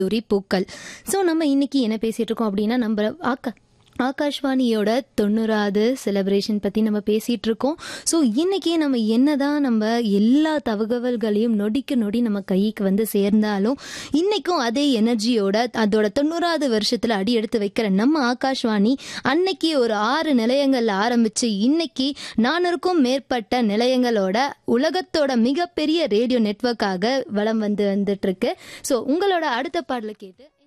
கல்லூரி பூக்கள் ஸோ நம்ம இன்னைக்கு என்ன பேசிட்டு இருக்கோம் அப்படின்னா நம்ம ஆக்கா ஆகாஷ்வாணியோட தொண்ணூறாவது செலிப்ரேஷன் பற்றி நம்ம பேசிகிட்டு இருக்கோம் ஸோ இன்றைக்கி நம்ம என்னதான் நம்ம எல்லா தகவல்களையும் நொடிக்கு நொடி நம்ம கைக்கு வந்து சேர்ந்தாலும் இன்றைக்கும் அதே எனர்ஜியோட அதோட தொண்ணூறாவது வருஷத்தில் அடி எடுத்து வைக்கிற நம்ம ஆகாஷ்வாணி அன்னைக்கு ஒரு ஆறு நிலையங்கள் ஆரம்பித்து இன்னைக்கு நானூறுக்கும் மேற்பட்ட நிலையங்களோட உலகத்தோட மிகப்பெரிய ரேடியோ நெட்வொர்க்காக வலம் வந்து வந்துட்டு இருக்கு ஸோ உங்களோட அடுத்த பாடலை கேட்டு